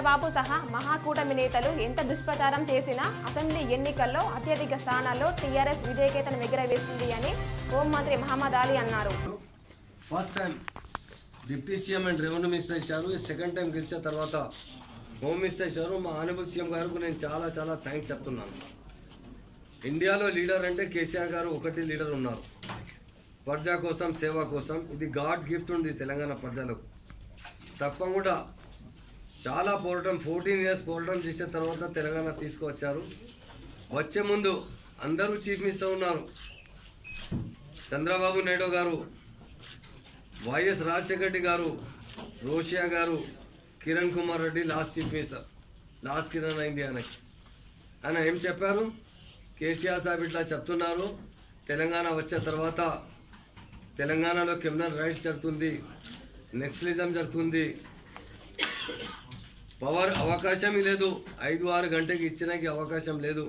చంద్రబాబు సహా మహాకూటమి నేతలు ఎంత దుష్ప్రచారం చేసినా అసెంబ్లీ ఎన్నికల్లో అత్యధిక స్థానాల్లో టీఆర్ఎస్ విజయకేతను ఎగురవేస్తుంది అని హోంమంత్రి మహమ్మద్ అలీ అన్నారు first time deputy CM and revenue minister ఇచ్చారు సెకండ్ టైం గెలిచిన తర్వాత హోమ్ మినిస్టర్ ఇచ్చారు మా ఆనబుల్ సీఎం గారికి నేను చాలా చాలా థ్యాంక్స్ చెప్తున్నాను ఇండియాలో లీడర్ అంటే కేసీఆర్ గారు ఒకటి లీడర్ ఉన్నారు ప్రజా కోసం సేవ కోసం ఇది గాడ్ గిఫ్ట్ ఉంది తెలంగాణ ప్రజలకు తప్పకుండా చాలా పోరాటం ఫోర్టీన్ ఇయర్స్ పోరాటం చేసిన తర్వాత తెలంగాణ తీసుకువచ్చారు వచ్చే ముందు అందరూ చీఫ్ మినిస్టర్ ఉన్నారు చంద్రబాబు నాయుడు గారు వైఎస్ రాజశేఖర రెడ్డి గారు రోషియా గారు Kiran Kumar Reddy last chief minister last Kiran అయింది ఆయనకి ఆయన ఏం చెప్పారు కేసీఆర్ సాబ్ ఇట్లా చెప్తున్నారు తెలంగాణ వచ్చిన తర్వాత తెలంగాణలో క్రిమినల్ రైట్స్ జరుగుతుంది నెక్సలిజం జరుగుతుంది పవర్ అవకాశం లేదు ఐదు ఆరు గంటకి ఇచ్చినకి అవకాశం లేదు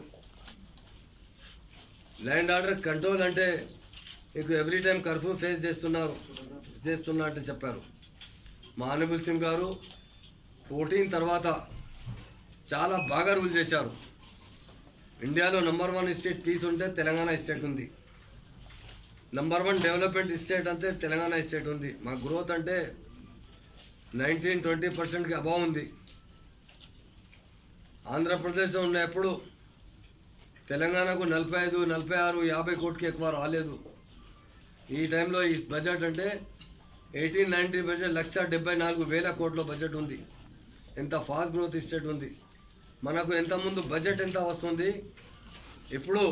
ల్యాండ్ ఆర్డర్ కంట్రోల్ అంటే మీకు ఎవ్రీ టైం కర్ఫ్యూ ఫేస్ చేస్తున్నారు చేస్తున్నా అంటే చెప్పారు మా ఆనబుల్ సింగ్ గారు ఫోర్టీన్ తర్వాత చాలా బాగా రూల్ చేశారు ఇండియాలో నంబర్ వన్ స్టేట్ పీస్ ఉంటే తెలంగాణ స్టేట్ ఉంది నంబర్ వన్ డెవలప్మెంట్ స్టేట్ అంటే తెలంగాణ స్టేట్ ఉంది మా గ్రోత్ అంటే నైన్టీన్ ట్వంటీ పర్సెంట్కి అభావ్ ఉంది ఆంధ్రప్రదేశ్లో ఉన్నప్పుడు తెలంగాణకు నలభై ఐదు నలభై ఆరు యాభై కోట్లకి ఎక్కువ రాలేదు ఈ టైంలో ఈ బడ్జెట్ అంటే ఎయిటీన్ నైన్టీ బడ్జెట్ లక్ష డెబ్బై నాలుగు వేల కోట్ల బడ్జెట్ ఉంది ఎంత ఫాస్ట్ గ్రోత్ స్టేట్ ఉంది మనకు ఎంత ముందు బడ్జెట్ ఎంత వస్తుంది ఇప్పుడు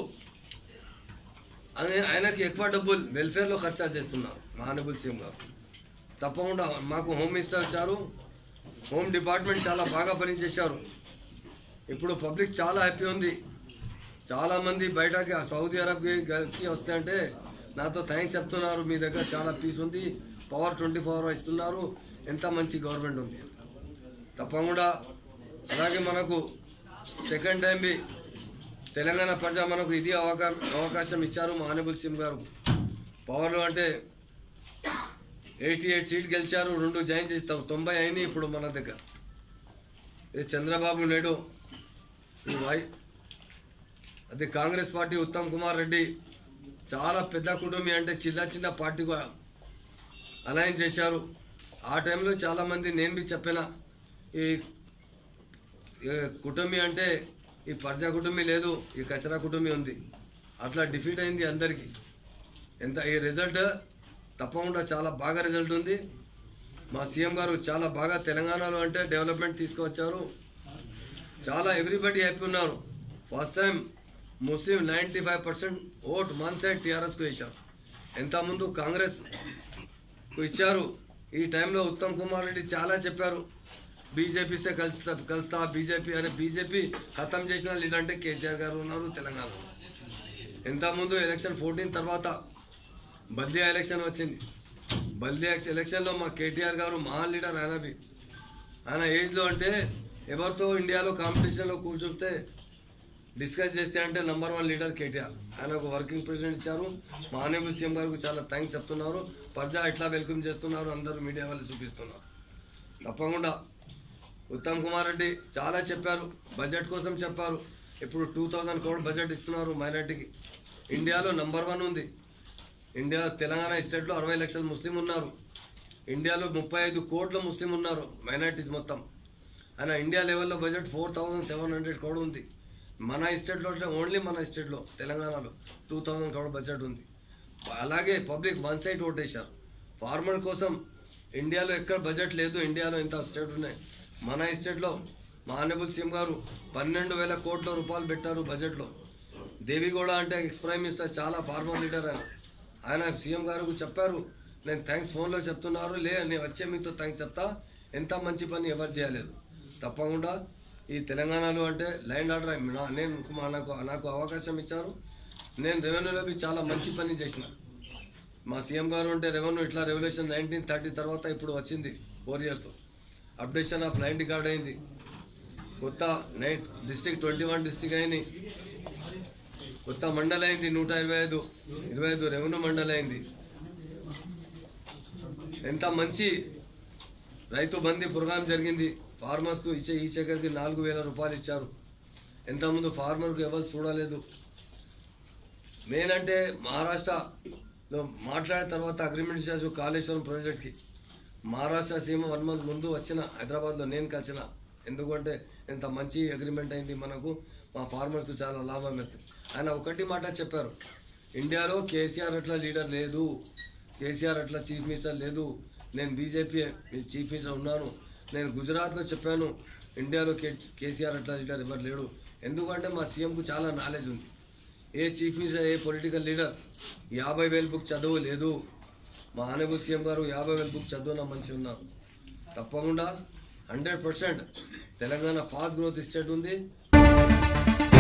ఆయన- ఆయనకి ఎక్కువ డబ్బులు వెల్ఫేర్లో ఖర్చా చేస్తున్నారు మహానబుల్ సీఎం గారు తప్పకుండా మాకు హోమ్ మినిస్టర్ వచ్చారు హోమ్ డిపార్ట్మెంట్ చాలా బాగా పనిచేశారు ఇప్పుడు పబ్లిక్ చాలా హ్యాపీ ఉంది చాలా మంది బయటకి సౌదీ అరబ్కి కి వస్తే అంటే నాతో థ్యాంక్స్ చెప్తున్నారు మీ దగ్గర చాలా పీస్ ఉంది పవర్ ట్వంటీ ఫోర్ అవర్ ఇస్తున్నారు ఎంత మంచి గవర్నమెంట్ ఉంది తప్పకుండా అలాగే మనకు సెకండ్ టైం బి తెలంగాణ ప్రజా మనకు ఇది అవకా అవకాశం ఇచ్చారు మా ఆనబుల్ సింగ్ గారు పవర్లో అంటే ఎయిటీ ఎయిట్ సీట్ గెలిచారు రెండు జాయిన్ చేస్తాం తొంభై అయినాయి ఇప్పుడు మన దగ్గర ఇది చంద్రబాబు నాయుడు ఈ వై అది కాంగ్రెస్ పార్టీ ఉత్తమ్ కుమార్ రెడ్డి చాలా పెద్ద కుటుంబం అంటే చిన్న చిన్న పార్టీ అలయన్స్ చేశారు ఆ టైంలో చాలా మంది నేను బి చెప్పిన ఈ ఈ కుటుంబి అంటే ఈ ప్రజా కుటుంబి లేదు ఈ కచరా కుటుంబి ఉంది అట్లా డిఫీట్ అయింది అందరికీ ఎంత ఈ రిజల్ట్ తప్పకుండా చాలా బాగా రిజల్ట్ ఉంది మా సీఎం గారు చాలా బాగా తెలంగాణలో అంటే డెవలప్మెంట్ తీసుకువచ్చారు చాలా ఎవ్రీబడి హ్యాపీ ఉన్నారు first time Muslim ninety five percent vote one side టీఆర్ఎస్కు వేశారు ఎంత ముందు కాంగ్రెస్ కు ఇచ్చారు ఈ టైంలో ఉత్తమ్ కుమార్ రెడ్డి చాలా చెప్పారు బీజేపీసే కలుస్తా కలుస్తా బీజేపీ అనే బీజేపీ ఖతం చేసిన లీడర్ అంటే కేసీఆర్ గారు ఉన్నారు తెలంగాణలో ఎంత ముందు ఎలక్షన్ ఫోర్టీన్ తర్వాత బల్దియా ఎలక్షన్ వచ్చింది బల్దియా ఎలక్షన్లో మా కేటీఆర్ గారు మహాన్ లీడర్ ఆయనవి ఆయన ఏజ్లో అంటే ఎవరితో ఇండియాలో కాంపిటీషన్లో కూర్చుంటే డిస్కస్ చేస్తే అంటే నంబర్ వన్ లీడర్ కేటీఆర్ ఆయన ఒక వర్కింగ్ ప్రెసిడెంట్ ఇచ్చారు మా ఆనేబుల్ సీఎం గారికి చాలా థ్యాంక్స్ చెప్తున్నారు ప్రజా ఎట్లా వెల్కమ్ చేస్తున్నారు అందరూ మీడియా వాళ్ళు చూపిస్తున్నారు తప్పకుండా ఉత్తమ్ కుమార్ రెడ్డి చాలా చెప్పారు బడ్జెట్ కోసం చెప్పారు ఇప్పుడు టూ థౌజండ్ కోడ్ బడ్జెట్ ఇస్తున్నారు మైనార్టీకి ఇండియాలో నంబర్ వన్ ఉంది ఇండియా తెలంగాణ స్టేట్లో అరవై లక్షల ముస్లిం ఉన్నారు ఇండియాలో ముప్పై ఐదు కోట్ల ముస్లిం ఉన్నారు మైనార్టీస్ మొత్తం ఆయన ఇండియా లెవెల్లో budget four thousand seven hundred crore ఉంది మన స్టేట్లో అంటే ఓన్లీ మన స్టేట్లో తెలంగాణలో టూ థౌసండ్ కోడ్ బడ్జెట్ ఉంది అలాగే పబ్లిక్ వన్ సైడ్ ఓటేశారు ఫార్మర్ కోసం ఇండియాలో ఎక్కడ బడ్జెట్ లేదు ఇండియాలో ఇంత స్టేట్ ఉన్నాయి మన స్టేట్లో మా ఆనబుల్ సీఎం గారు పన్నెండు వేల కోట్ల రూపాయలు పెట్టారు బడ్జెట్లో దేవిగౌడ అంటే ఎక్స్ ప్రైమ్ మినిస్టర్ చాలా ఫార్మర్ లీడర్ ఆయన ఆయన సీఎం గారు చెప్పారు నేను థ్యాంక్స్ ఫోన్లో చెప్తున్నారు లే నేను వచ్చే మీతో థ్యాంక్స్ చెప్తా ఎంత మంచి పని ఎవరు చేయలేదు తప్పకుండా ఈ తెలంగాణలో అంటే ల్యాండ్ ఆర్డర్ నా- నేను మా- నాకు నాకు అవకాశం ఇచ్చారు నేను రెవెన్యూలో బి చాలా మంచి పని చేసిన మా సీఎం గారు అంటే రెవెన్యూ ఇట్లా రెవల్యూషన్ నైన్టీన్ థర్టీ తర్వాత ఇప్పుడు వచ్చింది ఫోర్ ఇయర్స్తో అప్డేషన్ ఆఫ్ ల్యాండ్ కార్డ్ అయింది కొత్త నైట్ డిస్టిక్ ట్వంటీ వన్ డిస్టిక్ అయింది కొత్త మండలి అయింది నూట ఇరవై ఐదు ఇరవై ఐదు రెవెన్యూ మండలి అయింది ఎంత మంచి రైతు బందీ ప్రోగ్రాం జరిగింది ఫార్మర్స్కు ఇచ్చే ఈ చక్కెరకి నాలుగు వేల రూపాయలు ఇచ్చారు ఎంతమంది ఫార్మర్కు ఎవరు చూడలేదు మెయిన్ అంటే మహారాష్ట్రలో మాట్లాడిన తర్వాత అగ్రిమెంట్ చేసు కాళేశ్వరం ప్రాజెక్ట్కి మహారాష్ట్ర సీఎం వన్ మంత్ ముందు వచ్చిన హైదరాబాద్లో నేను కలిసిన ఎందుకంటే ఇంత మంచి అగ్రిమెంట్ అయింది మనకు మా ఫార్మర్స్కు చాలా లాభం వేస్తుంది ఆయన ఒకటి మాట చెప్పారు ఇండియాలో కేసీఆర్ అట్లా లీడర్ లేదు కేసీఆర్ అట్లా చీఫ్ మినిస్టర్ లేదు నేను బీజేపీ చీఫ్ మినిస్టర్ ఉన్నాను నేను గుజరాత్లో చెప్పాను ఇండియాలో కే కేసీఆర్ అట్లా లీడర్ ఎవరు లేడు ఎందుకంటే మా సీఎంకు చాలా నాలెడ్జ్ ఉంది ఏ చీఫ్ మినిస్టర్ ఏ పొలిటికల్ లీడర్ యాభై వేల బుక్ చదువు లేదు మా ఆనబుల్ సీఎం గారు యాభై వేల బుక్ చదువున మంచి ఉన్నారు తప్పకుండా hundred percent Telangana fast growth state ఉంది